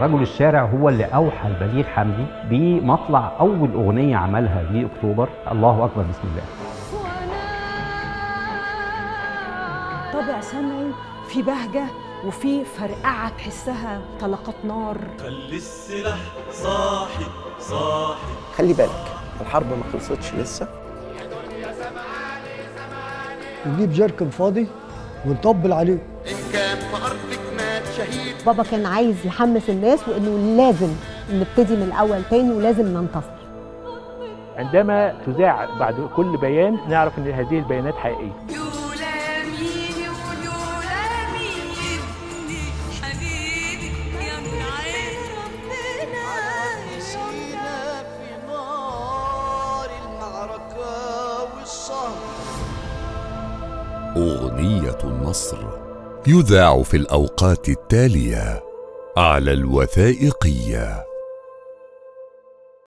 رجل الشارع هو اللي اوحى البليغ حمدي بمطلع اول اغنيه عملها لاكتوبر الله اكبر بسم الله طابع سمعي في بهجة وفي فرقعة تحسها طلقات نار خلي السلاح صاحي صاحي خلي بالك الحرب ما خلصتش لسه نجيب جركن فاضي ونطبل عليه إن كان في أرضك مات شهيد بابا كان عايز يحمس الناس وانه لازم نبتدي من الاول تاني ولازم ننتصر عندما تذاع بعد كل بيان نعرف ان هذه البيانات حقيقيه نسينا في نار المعركة والصهر أغنية النصر يذاع في الأوقات التالية على الوثائقية